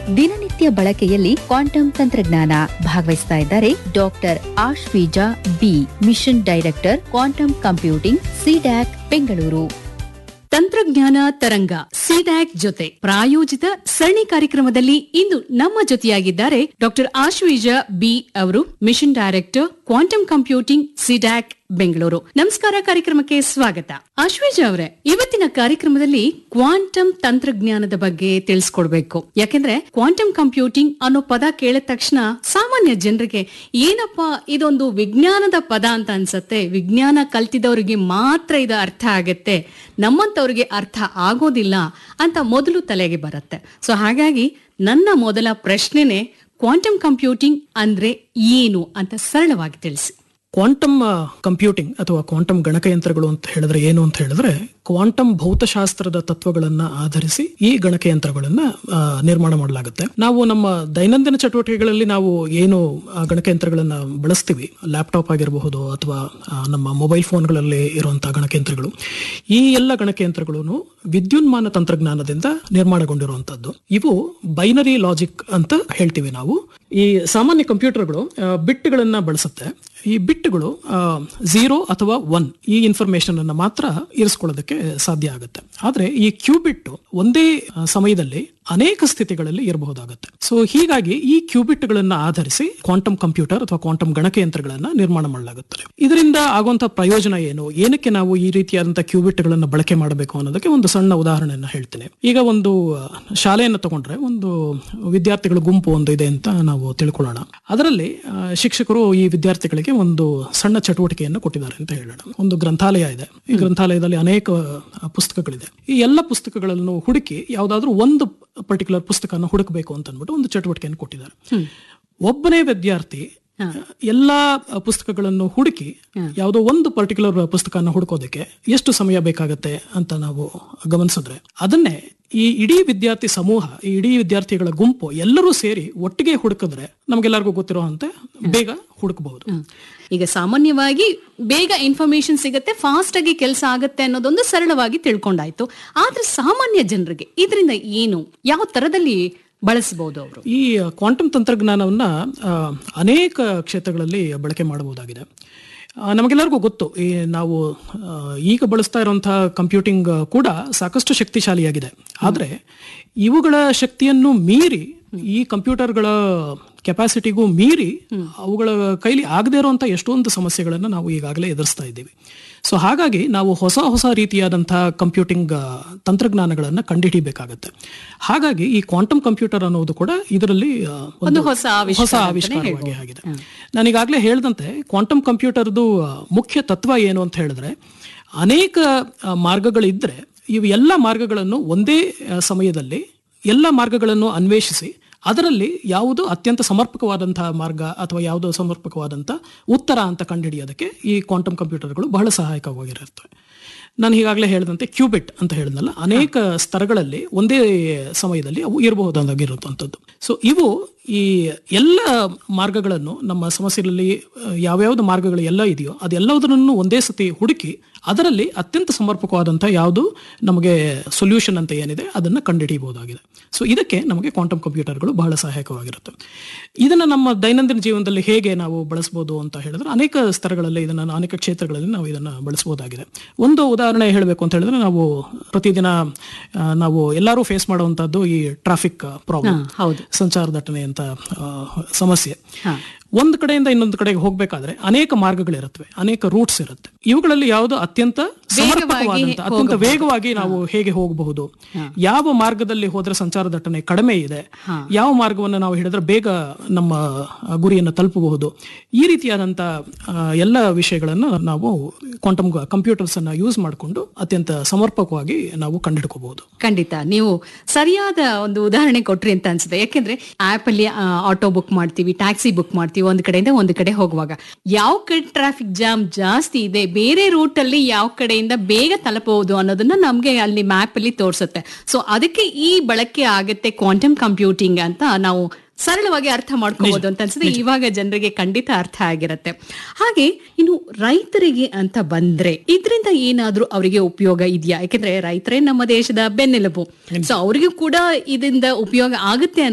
ದಿನನಿತ್ಯ ಬಳಕೆಯಲ್ಲಿ ಕ್ವಾಂಟಮ್ ತಂತ್ರಜ್ಞಾನ ಭಾಗವಹಿಸ್ತಾ ಇದ್ದಾರೆ doctor Ashwija B mission director quantum computing CDAC Bengaluru ತಂತ್ರಜ್ಞಾನ ತರಂಗ ಸಿಡ್ಯಾಕ್ ಜೊತೆ ಪ್ರಾಯೋಜಿತ ಸರಣಿ ಕಾರ್ಯಕ್ರಮದಲ್ಲಿ ಇಂದು ನಮ್ಮ ಜೊತೆಯಾಗಿದ್ದಾರೆ ಡಾಕ್ಟರ್ ಆಶ್ವೀಜ ಬಿ ಅವರು mission director quantum computing CDAC Bengaluru ನಮಸ್ಕಾರ ಕಾರ್ಯಕ್ರಮಕ್ಕೆ ಸ್ವಾಗತ ಆಶ್ವೇಜ ಅವರೇ ಇವತ್ತಿನ ಕಾರ್ಯಕ್ರಮದಲ್ಲಿ ಕ್ವಾಂಟಮ್ ತಂತ್ರಜ್ಞಾನದ ಬಗ್ಗೆ ತಿಳಿಸ್ಕೊಡ್ಬೇಕು ಯಾಕೆಂದ್ರೆ ಕ್ವಾಂಟಮ್ ಕಂಪ್ಯೂಟಿಂಗ್ ಅನ್ನೋ ಪದ ಕೇಳಿದ ತಕ್ಷಣ ಸಾಮಾನ್ಯ ಜನರಿಗೆ ಏನಪ್ಪಾ ಇದೊಂದು ವಿಜ್ಞಾನದ ಪದ ಅಂತ ಅನ್ಸತ್ತೆ ವಿಜ್ಞಾನ ಕಲ್ತಿದವರಿಗೆ ಮಾತ್ರ ಇದು ಅರ್ಥ ಆಗತ್ತೆ ನಮ್ಮಂತವ್ರಿಗೆ ಅರ್ಥ ಆಗೋದಿಲ್ಲ ಅಂತ ಮೊದಲು ತಲೆಗೆ ಬರುತ್ತೆ ಸೊ ಹಾಗಾಗಿ ನನ್ನ ಮೊದಲ ಪ್ರಶ್ನೆನೆ ಕ್ವಾಂಟಮ್ ಕಂಪ್ಯೂಟಿಂಗ್ ಅಂದ್ರೆ ಏನು ಅಂತ ಸರಳವಾಗಿ ತಿಳಿಸಿ ಕ್ವಾಂಟಮ್ ಕಂಪ್ಯೂಟಿಂಗ್ ಅಥವಾ ಕ್ವಾಂಟಮ್ ಗಣಕಯಂತ್ರಗಳು ಅಂತ ಹೇಳಿದ್ರೆ ಏನು ಅಂತ ಹೇಳಿದ್ರೆ ಕ್ವಾಂಟಮ್ ಭೌತಶಾಸ್ತ್ರದ ತತ್ವಗಳನ್ನ ಆಧರಿಸಿ ಈ ಗಣಕಯಂತ್ರಗಳನ್ನ ಆ, ನಿರ್ಮಾಣ ಮಾಡಲಾಗುತ್ತೆ ನಾವು ನಮ್ಮ ದೈನಂದಿನ ಚಟುವಟಿಕೆಗಳಲ್ಲಿ ನಾವು ಏನು ಆ ಗಣಕಯಂತ್ರಗಳನ್ನ ಬಳಸ್ತೀವಿ ಲ್ಯಾಪ್ಟಾಪ್ ಆಗಿರಬಹುದು ಅಥವಾ ಆ, ನಮ್ಮ ಮೊಬೈಲ್ ಫೋನ್ಗಳಲ್ಲಿ ಇರುವಂತಹ ಗಣಕಯಂತ್ರಗಳು ಈ ಎಲ್ಲ ಗಣಕಯಂತ್ರಗಳು ವಿದ್ಯುನ್ಮಾನ ತಂತ್ರಜ್ಞಾನದಿಂದ ನಿರ್ಮಾಣಗೊಂಡಿರುವಂತದ್ದು ಇವು ಬೈನರಿ ಲಾಜಿಕ್ ಅಂತ ಹೇಳ್ತೀವಿ ನಾವು ಈ ಸಾಮಾನ್ಯ ಕಂಪ್ಯೂಟರ್ಗಳು ಬಿಟ್ಗಳನ್ನ ಬಳಸುತ್ತೆ ಈ ಬಿಟ್ಗಳು ಝೀರೋ ಅಥವಾ ಒನ್ ಈ ಇನ್ಫಾರ್ಮೇಶನ್ ಅನ್ನ ಮಾತ್ರ ಇರಿಸ್ಕೊಳ್ಳೋದಕ್ಕೆ ಸಾಧ್ಯ ಆಗುತ್ತೆ ಆದ್ರೆ ಈ ಕ್ಯೂಬಿಟ್ ಒಂದೇ ಆ, ಸಮಯದಲ್ಲಿ ಅನೇಕ ಸ್ಥಿತಿಗಳಲ್ಲಿ ಇರಬಹುದಾಗುತ್ತೆ ಸೊ ಹೀಗಾಗಿ ಈ ಕ್ಯೂಬಿಟ್ ಗಳನ್ನ ಆಧರಿಸಿ ಕ್ವಾಂಟಮ್ ಕಂಪ್ಯೂಟರ್ ಅಥವಾ ಕ್ವಾಂಟಮ್ ಗಣಕಯಂತ್ರಗಳನ್ನ ನಿರ್ಮಾಣ ಮಾಡಲಾಗುತ್ತದೆ ಇದರಿಂದ ಆಗುವಂತಹ ಪ್ರಯೋಜನ ಏನು ಏನಕ್ಕೆ ನಾವು ಈ ರೀತಿಯಾದಂತಹ ಕ್ಯೂಬಿಟ್ ಗಳನ್ನ ಬಳಕೆ ಮಾಡಬೇಕು ಅನ್ನೋದಕ್ಕೆ ಒಂದು ಸಣ್ಣ ಉದಾಹರಣೆಯನ್ನ ಹೇಳ್ತೇನೆ ಈಗ ಒಂದು ಆ, ಶಾಲೆಯನ್ನು ತಗೊಂಡ್ರೆ ಒಂದು ವಿದ್ಯಾರ್ಥಿಗಳ ಗುಂಪು ಒಂದು ಇದೆ ಅಂತ ನಾವು ತಿಳ್ಕೊಳ್ಳೋಣ ಅದರಲ್ಲಿ ಆ, ಶಿಕ್ಷಕರು ಈ ವಿದ್ಯಾರ್ಥಿಗಳಿಗೆ ಒಂದು ಸಣ್ಣ ಚಟುವಟಿಕೆಯನ್ನು ಕೊಟ್ಟಿದ್ದಾರೆ ಅಂತ ಹೇಳೋಣ ಒಂದು ಗ್ರಂಥಾಲಯ ಇದೆ ಈ ಗ್ರಂಥಾಲಯದಲ್ಲಿ ಅನೇಕ ಆ, ಪುಸ್ತಕಗಳಿದೆ ಈ ಎಲ್ಲ ಪುಸ್ತಕಗಳನ್ನು ಹುಡುಕಿ ಯಾವುದಾದ್ರೂ ಒಂದು ಪರ್ಟಿಕ್ಯುಲರ್ ಪುಸ್ತಕನ ಹುಡುಕಬೇಕು ಅಂತ ಅಂದ್ಬಿಟ್ಟು ಒಂದು ಚಟುವಟಿಕೆಯನ್ನು ಕೊಟ್ಟಿದ್ದಾರೆ ಒಬ್ಬನೇ ವಿದ್ಯಾರ್ಥಿ ಎಲ್ಲಾ ಪುಸ್ತಕಗಳನ್ನು ಹುಡುಕಿ ಯಾವುದೋ ಒಂದು ಪರ್ಟಿಕ್ಯುಲರ್ ಪುಸ್ತಕನ ಹುಡುಕೋದಕ್ಕೆ ಎಷ್ಟು ಸಮಯ ಬೇಕಾಗತ್ತೆ ಅಂತ ನಾವು ಗಮನಿಸಿದ್ರೆ ಅದನ್ನೇ ಈ ಇಡೀ ವಿದ್ಯಾರ್ಥಿ ಸಮೂಹ ಈ ಇಡೀ ವಿದ್ಯಾರ್ಥಿಗಳ ಗುಂಪು ಎಲ್ಲರೂ ಸೇರಿ ಒಟ್ಟಿಗೆ ಹುಡುಕಿದ್ರೆ ನಮ್ಗೆಲ್ಲರಿಗೂ ಗೊತ್ತಿರುವಂತೆ ಬೇಗ ಹುಡುಕಬಹುದು ಈಗ ಸಾಮಾನ್ಯವಾಗಿ ಬೇಗ ಇನ್ಫಾರ್ಮೇಶನ್ ಸಿಗತ್ತೆ ಫಾಸ್ಟ್ ಆಗಿ ಕೆಲಸ ಆಗತ್ತೆ ಅನ್ನೋದೊಂದು ಸರಳವಾಗಿ ತಿಳ್ಕೊಂಡಾಯ್ತು ಆದ್ರೆ ಸಾಮಾನ್ಯ ಜನರಿಗೆ ಇದರಿಂದ ಏನು ಯಾವ ತರದಲ್ಲಿ ಬಳಸಬಹುದು ಅವರು ಈ ಕ್ವಾಂಟಮ್ ತಂತ್ರಜ್ಞಾನವನ್ನ ಆ, ಅನೇಕ ಕ್ಷೇತ್ರಗಳಲ್ಲಿ ಬಳಕೆ ಮಾಡಬಹುದಾಗಿದೆ ಆ, ನಮಗೆಲ್ಲರಿಗೂ ಗೊತ್ತು ಈ ನಾವು ಆ, ಈಗ ಬಳಸ್ತಾ ಇರುವಂತಹ ಕಂಪ್ಯೂಟಿಂಗ್ ಕೂಡ ಸಾಕಷ್ಟು ಶಕ್ತಿಶಾಲಿಯಾಗಿದೆ ಆದ್ರೆ ಇವುಗಳ ಶಕ್ತಿಯನ್ನು ಮೀರಿ ಈ ಕಂಪ್ಯೂಟರ್ಗಳ ಕೆಪಾಸಿಟಿಗೂ ಮೀರಿ ಅವುಗಳ ಕೈಲಿ ಆಗದೇ ಇರುವಂತ ಎಷ್ಟೊಂದು ಸಮಸ್ಯೆಗಳನ್ನು ನಾವು ಈಗಾಗಲೇ ಎದುರಿಸ್ತಾ ಇದ್ದೀವಿ ಸೊ ಹಾಗಾಗಿ ನಾವು ಹೊಸ ಹೊಸ ರೀತಿಯಾದಂತಹ ಕಂಪ್ಯೂಟಿಂಗ್ ಆ, ತಂತ್ರಜ್ಞಾನಗಳನ್ನ ಕಂಡುಹಿಡಿಬೇಕಾಗತ್ತೆ ಹಾಗಾಗಿ ಈ ಕ್ವಾಂಟಮ್ ಕಂಪ್ಯೂಟರ್ ಅನ್ನೋದು ಕೂಡ ಇದರಲ್ಲಿ ಆ, ಒಂದು ಹೊಸ ಆವಿಷ್ಕಾರ ಹೊಸ ಆವಿಷ್ಕಾರವಾಗಿ ಆಗಿದೆ ನಾನೀಗಾಗಲೇ ಹೇಳಿದಂತೆ ಕ್ವಾಂಟಮ್ ಕಂಪ್ಯೂಟರ್ದು ಆ, ಮುಖ್ಯ ತತ್ವ ಏನು ಅಂತ ಹೇಳಿದ್ರೆ ಅನೇಕ ಆ, ಮಾರ್ಗಗಳಿದ್ರೆ ಇವು ಎಲ್ಲ ಮಾರ್ಗಗಳನ್ನು ಒಂದೇ ಆ, ಸಮಯದಲ್ಲಿ ಎಲ್ಲ ಮಾರ್ಗಗಳನ್ನು ಅನ್ವೇಷಿಸಿ ಅದರಲ್ಲಿ ಯಾವುದು ಅತ್ಯಂತ ಸಮರ್ಪಕವಾದಂತಹ ಮಾರ್ಗ ಅಥವಾ ಯಾವುದೋ ಸಮರ್ಪಕವಾದಂತಹ ಉತ್ತರ ಅಂತ ಕಂಡುಹಿಡಿಯೋದಕ್ಕೆ ಈ ಕ್ವಾಂಟಮ್ ಕಂಪ್ಯೂಟರ್ಗಳು ಬಹಳ ಸಹಾಯಕವಾಗಿರುತ್ತೆ ನಾನು ಈಗಾಗಲೇ ಹೇಳಿದಂತೆ ಕ್ಯೂಬಿಟ್ ಅಂತ ಹೇಳಿದ್ನಲ್ಲ ಅನೇಕ ಸ್ತರಗಳಲ್ಲಿ ಒಂದೇ ಸಮಯದಲ್ಲಿ ಅವು ಇರಬಹುದಾಗಿರುವಂಥದ್ದು ಸೊ ಇವು ಈ ಎಲ್ಲ ಮಾರ್ಗಗಳನ್ನು ನಮ್ಮ ಸಮಸ್ಯೆಗಳಲ್ಲಿ ಆ, ಯಾವ್ಯಾವ್ದು ಮಾರ್ಗಗಳು ಎಲ್ಲ ಇದೆಯೋ ಅದೆಲ್ಲದರನ್ನು ಒಂದೇ ಸತಿ ಹುಡುಕಿ ಅದರಲ್ಲಿ ಅತ್ಯಂತ ಸಮರ್ಪಕವಾದಂಥ ಯಾವುದು ನಮಗೆ ಸೊಲ್ಯೂಷನ್ ಅಂತ ಏನಿದೆ ಅದನ್ನು ಕಂಡುಹಿಡಿಯಬಹುದಾಗಿದೆ ಸೊ ಇದಕ್ಕೆ ನಮಗೆ ಕ್ವಾಂಟಮ್ ಕಂಪ್ಯೂಟರ್ಗಳು ಬಹಳ ಸಹಾಯಕವಾಗಿರುತ್ತೆ ಇದನ್ನು ನಮ್ಮ ದೈನಂದಿನ ಜೀವನದಲ್ಲಿ ಹೇಗೆ ನಾವು ಬಳಸಬಹುದು ಅಂತ ಹೇಳಿದ್ರೆ ಅನೇಕ ಸ್ತರಗಳಲ್ಲಿ ಇದನ್ನು ಅನೇಕ ಕ್ಷೇತ್ರಗಳಲ್ಲಿ ನಾವು ಇದನ್ನು ಬಳಸಬಹುದಾಗಿದೆ ಒಂದು ಉದಾಹರಣೆ ಹೇಳಬೇಕು ಅಂತ ಹೇಳಿದ್ರೆ ನಾವು ಪ್ರತಿದಿನ ಆ, ನಾವು ಎಲ್ಲರೂ ಫೇಸ್ ಮಾಡುವಂತದ್ದು ಈ ಟ್ರಾಫಿಕ್ ಪ್ರಾಬ್ಲಮ್ ಹೌದು ಸಂಚಾರ ದಟ್ಟಣೆ ಅಂತ ಆ, ಸಮಸ್ಯೆ ಒಂದು ಕಡೆಯಿಂದ ಇನ್ನೊಂದು ಕಡೆಗೆ ಹೋಗ್ಬೇಕಾದ್ರೆ ಅನೇಕ ಮಾರ್ಗಗಳಿರುತ್ತವೆ ಅನೇಕ ರೂಟ್ಸ್ ಇರುತ್ತೆ ಇವುಗಳಲ್ಲಿ ಯಾವುದು ಅತ್ಯಂತ ಸಮರ್ಪಕವಾದಂತ ಅತ್ಯಂತ ವೇಗವಾಗಿ ನಾವು ಹೇಗೆ ಹೋಗಬಹುದು ಯಾವ ಮಾರ್ಗದಲ್ಲಿ ಹೋದ್ರೆ ಸಂಚಾರ ದಟ್ಟಣೆ ಕಡಿಮೆ ಇದೆ ಯಾವ ಮಾರ್ಗವನ್ನು ನಾವು ಹಿಡಿದ್ರೆ ಬೇಗ ನಮ್ಮ ಆ, ಗುರಿಯನ್ನು ತಲುಪಬಹುದು ಈ ರೀತಿಯಾದಂತ ಆ, ಎಲ್ಲ ವಿಷಯಗಳನ್ನ ನಾವು ಕ್ವಾಂಟಮ್ ಕಂಪ್ಯೂಟರ್ಸ್ ಅನ್ನ ಯೂಸ್ ಮಾಡಿಕೊಂಡು ಅತ್ಯಂತ ಸಮರ್ಪಕವಾಗಿ ನಾವು ಕಂಡುಹಿಡ್ಕೋಬಹುದು ಖಂಡಿತ ನೀವು ಸರಿಯಾದ ಒಂದು ಉದಾಹರಣೆ ಕೊಟ್ರಿ ಅಂತ ಅನ್ಸುತ್ತೆ ಯಾಕೆಂದ್ರೆ ಆಪ್ ಅಲ್ಲಿ ಆಟೋ ಬುಕ್ ಮಾಡ್ತೀವಿ ಟ್ಯಾಕ್ಸಿ ಬುಕ್ ಮಾಡ್ತೀವಿ ಒಂದ್ ಕಡೆಯಿಂದ ಒಂದ್ ಕಡೆ ಹೋಗುವಾಗ ಯಾವ ಕಡೆ ಟ್ರಾಫಿಕ್ ಜಾಮ್ ಜಾಸ್ತಿ ಇದೆ ಬೇರೆ ರೂಟ್ ಅಲ್ಲಿ ಯಾವ ಕಡೆಯಿಂದ ಬೇಗ ತಲುಪಬಹುದು ಅನ್ನೋದನ್ನ ನಮ್ಗೆ ಅಲ್ಲಿ ಮ್ಯಾಪ್ ಅಲ್ಲಿ ತೋರ್ಸುತ್ತೆ ಸೊ ಅದಕ್ಕೆ ಈ ಬಳಕೆ ಆಗತ್ತೆ ಕ್ವಾಂಟಮ್ ಕಂಪ್ಯೂಟಿಂಗ್ ಅಂತ ನಾವು ಸರಳವಾಗಿ ಅರ್ಥ ಮಾಡ್ಕೋಬಹುದು ಅಂತ ಅನ್ಸುತ್ತೆ ಇವಾಗ ಜನರಿಗೆ ಖಂಡಿತ ಅರ್ಥ ಆಗಿರತ್ತೆ ಹಾಗೆ ಇನ್ನು ರೈತರಿಗೆ ಅಂತ ಬಂದ್ರೆ ಇದರಿಂದ ಏನಾದ್ರೂ ಅವರಿಗೆ ಉಪಯೋಗ ಇದೆಯಾ ಯಾಕಂದ್ರೆ ರೈತರೇ ನಮ್ಮ ದೇಶದ ಬೆನ್ನೆಲುಬು ಸೊ ಅವರಿಗೂ ಕೂಡ ಇದರಿಂದ ಉಪಯೋಗ ಆಗುತ್ತೆ